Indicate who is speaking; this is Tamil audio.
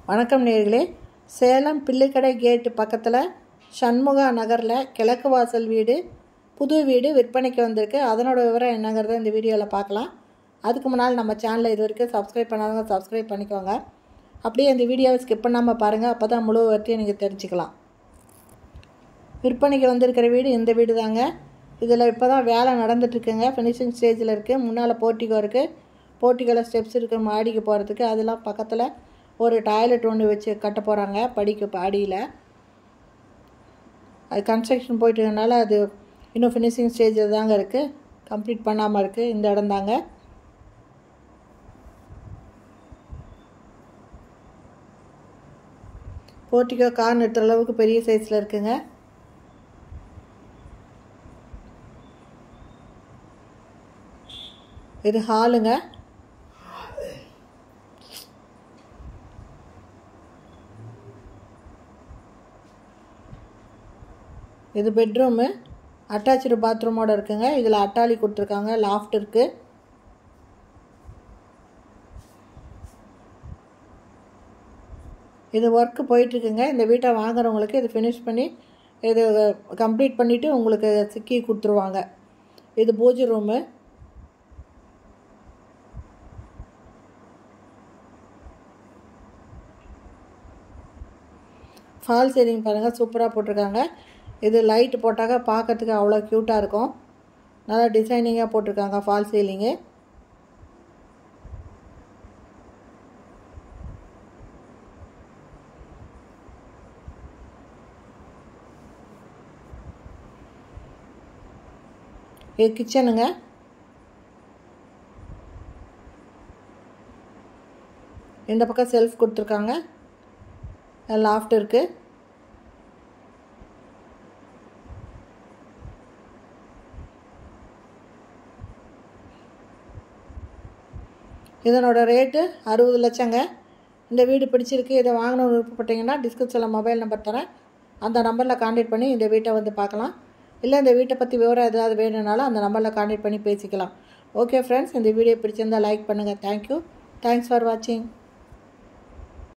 Speaker 1: வணக்கம் நேர்களே சேலம் பிள்ளைக்கடை கேட்டு பக்கத்தில் சண்முகா நகரில் கிழக்கு வாசல் வீடு புது வீடு விற்பனைக்கு வந்திருக்கு அதனோட விவரம் என்னங்கிறத இந்த வீடியோவில் பார்க்கலாம் அதுக்கு முன்னால் நம்ம சேனலை இது வரைக்கும் சப்ஸ்கிரைப் பண்ணாதவங்க சப்ஸ்கிரைப் பண்ணிக்கோங்க அப்படியே இந்த வீடியோவை ஸ்கிப் பண்ணாமல் பாருங்கள் அப்போ தான் முழு வரையும் நீங்கள் தெரிஞ்சுக்கலாம் விற்பனைக்கு வந்திருக்கிற வீடு இந்த வீடு தாங்க இதில் இப்போ தான் வேலை நடந்துட்டுருக்குங்க ஃபினிஷிங் ஸ்டேஜில் இருக்குது முன்னால் போர்ட்டிகோ இருக்குது போர்ட்டிகோவில் ஸ்டெப்ஸ் இருக்குது மாடிக்கு போகிறதுக்கு அதெல்லாம் பக்கத்தில் ஒரு டாய்லெட் ஒன்று வச்சு கட்ட போகிறாங்க படிக்க பாடியில் அது கன்ஸ்ட்ரக்ஷன் போயிட்டதுனால அது இன்னும் ஃபினிஷிங் ஸ்டேஜில் தாங்க இருக்குது கம்ப்ளீட் பண்ணாமல் இருக்குது இந்த இடம் தாங்க போர்ட்டிகோ கார் நிறுத்துற அளவுக்கு பெரிய சைஸில் இருக்குங்க இது ஹாலுங்க இது பெட்ரூமு அட்டாச்சு பாத்ரூமோட இருக்குங்க இதில் அட்டாளி கொடுத்துருக்காங்க லாஃப்ட் இருக்குது இது ஒர்க்கு போயிட்டுருக்குங்க இந்த வீட்டை வாங்குறவங்களுக்கு இது ஃபினிஷ் பண்ணி இது கம்ப்ளீட் பண்ணிவிட்டு உங்களுக்கு சிக்கி கொடுத்துருவாங்க இது பூஜை ரூமு ஃபால் சீலிங் பாருங்கள் சூப்பராக போட்டிருக்காங்க இது லைட் போட்டாக்க பார்க்கறதுக்கு அவ்வளோ க்யூட்டாக இருக்கும் நல்லா டிசைனிங்காக போட்டிருக்காங்க ஃபால் சீலிங்கு இது கிச்சனுங்க இந்த பக்கம் செல்ஃப் கொடுத்துருக்காங்க லாஃப்ட் இருக்குது இதனோட ரேட்டு அறுபது லட்சங்க இந்த வீடு பிடிச்சிருக்கு இதை வாங்கணும்னு விருப்பப்பட்டீங்கன்னா டிஸ்கிரிப்ஷனில் மொபைல் நம்பர் தரேன் அந்த நம்பரில் காண்டாக்ட் பண்ணி இந்த வீட்டை வந்து பார்க்கலாம் இல்லை இந்த வீட்டை பற்றி விவரம் ஏதாவது வேணும்னாலும் அந்த நம்பரில் காண்டாக்ட் பண்ணி பேசிக்கலாம் ஓகே ஃப்ரெண்ட்ஸ் இந்த வீடியோ பிடிச்சிருந்தால் லைக் பண்ணுங்கள் தேங்க்யூ தேங்க்ஸ் ஃபார் வாட்சிங்